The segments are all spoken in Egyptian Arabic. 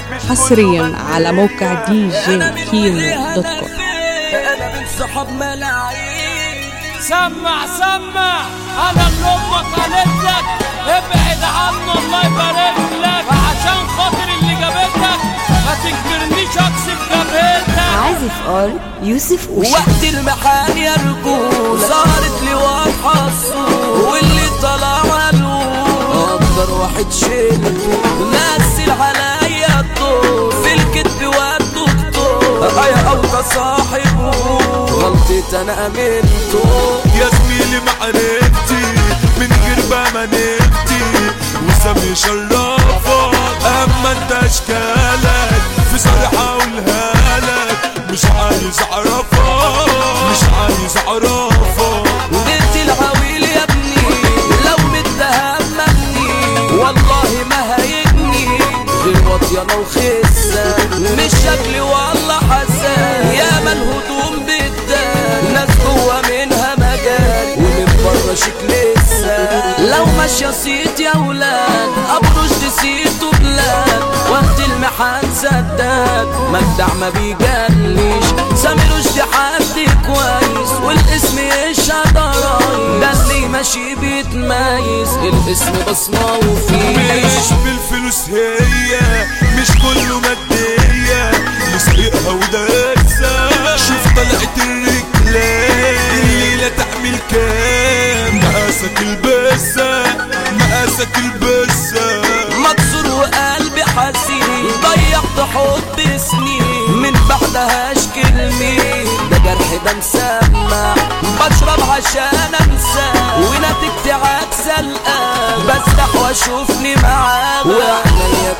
حصريا على موقع دي جي كيمو دوت كوم انا من صحاب ملاعين سمع سمع انا اللي امك قالت لك ابعد عنه الله يبارك لك عشان خاطر اللي جابتك ما تجبرنيش اكسب جابتك عازف ار يوسف وشا وقت المحال يا رجول صارت لي واضحة الصورة واللي طلع ملول اكتر واحد شلته مثل عليا الدور في الكذب والدكتور ايا اوطى صاحبه غلطت انا امنته يا زميلي معرفتي من غير بمنفتي وسامي شرفك اما انت اشكالك في صريحة اقولها لك مش عايز اعرفك مش عايز اعرفك وبنت العويل يا ابني لو متهم مبني والله ما هيجني غير واطيانة وخسة مش شكلي والله حسان يا ما الهدوم بالدال ناس جوا منها مجال ومن بره شيك لسه لو ماشية صيت يا ولاد ابرش نسيته بلاد وقت المحن سداد مجدع ما بيجليش سامي رشدي حد كويس والاسم يشهد راي ده اللي ماشي بيتميز الاسم بصمة وفيه مش بالفلوس هي مش كله مادية نسرقها ودرسة شوف طلعت الرجلين الليلة تعمل كام مقاسك البسة مقاسك البسة مكسور وقلبي حزين ضيعت حب سنين من بعدها اشكي لمين ده جرح ده مسمع بشرب عشان انسى ونتيجتي عكس الآن بسرح واشوفني معاه وعينيا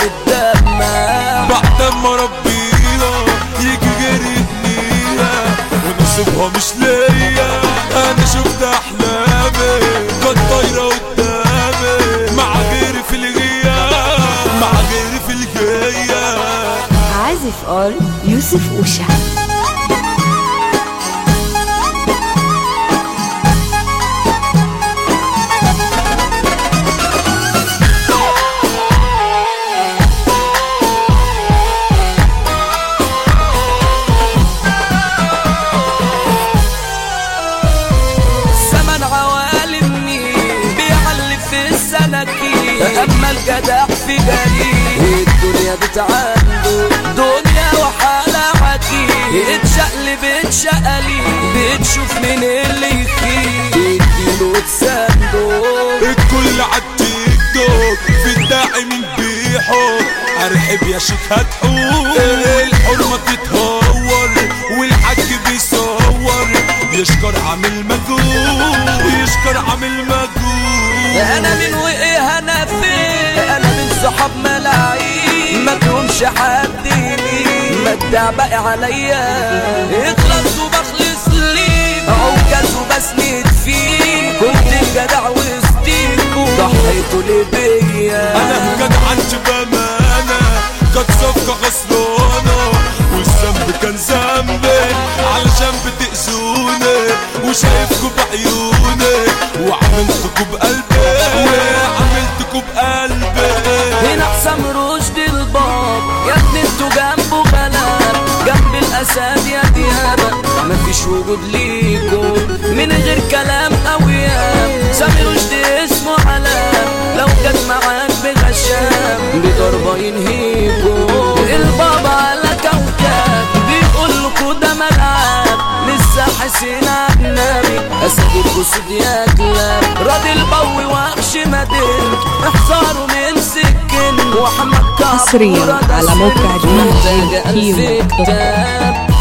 بتدمع بعد ما ربيها يجي غير يبنيها ونصيبها مش ليا انا شفت احلامي كانت طايره قدامي مع غيري في الغياب مع غيري في الغياب عازف ار يوسف وشا زمن عوالمني بيعلي في السناكين اما الجدع في جري الدنيا بتعنده دنيا وحالة عجيب اتشقلب اتشقلي بتشوف من اللي فيه اديله تسنده الكل عالتيك توك في الداعي من بيحو ارحب يا شيخ هتحوم الحرمة تتهور والحاج بيصور يشكر عامل مجهود يشكر عامل مجهود انا من وايه انا فين انا من صحاب ملاعين ما تهمش حد يمين مدع باقي عليا اخلص وبخلص ليك عكاز وبسند فيك كنت الجدع وسطيكوا ضحيتوا ليه بيا انا جدع انت بامانه كانت صفقه خسرانه والذنب كان ذنبي علشان بتأذوني وشايفكوا بعيوني وعملتكوا بقلبي وعملتكوا بقلبي هنا حسام رشدي الباب يا ابني انتوا جنبه غلاب جنب الاسد يا ديابة مفيش وجود ليكوا من غير كلام او ياب سامي رشدي اسمه علام لو جت معاك بغشام بضربة ينهيكوا البابا على كوكب بيقول لكوا ده ملعب لسه حسين اجنبي اسد الاسود يا كلاب راضي البوي وقش مدين احذروا من سكن وحمد كعب حصرياً ورا ده على موقع سن. دي جي محتاجة كيمو ألف دوت كوم. كتاب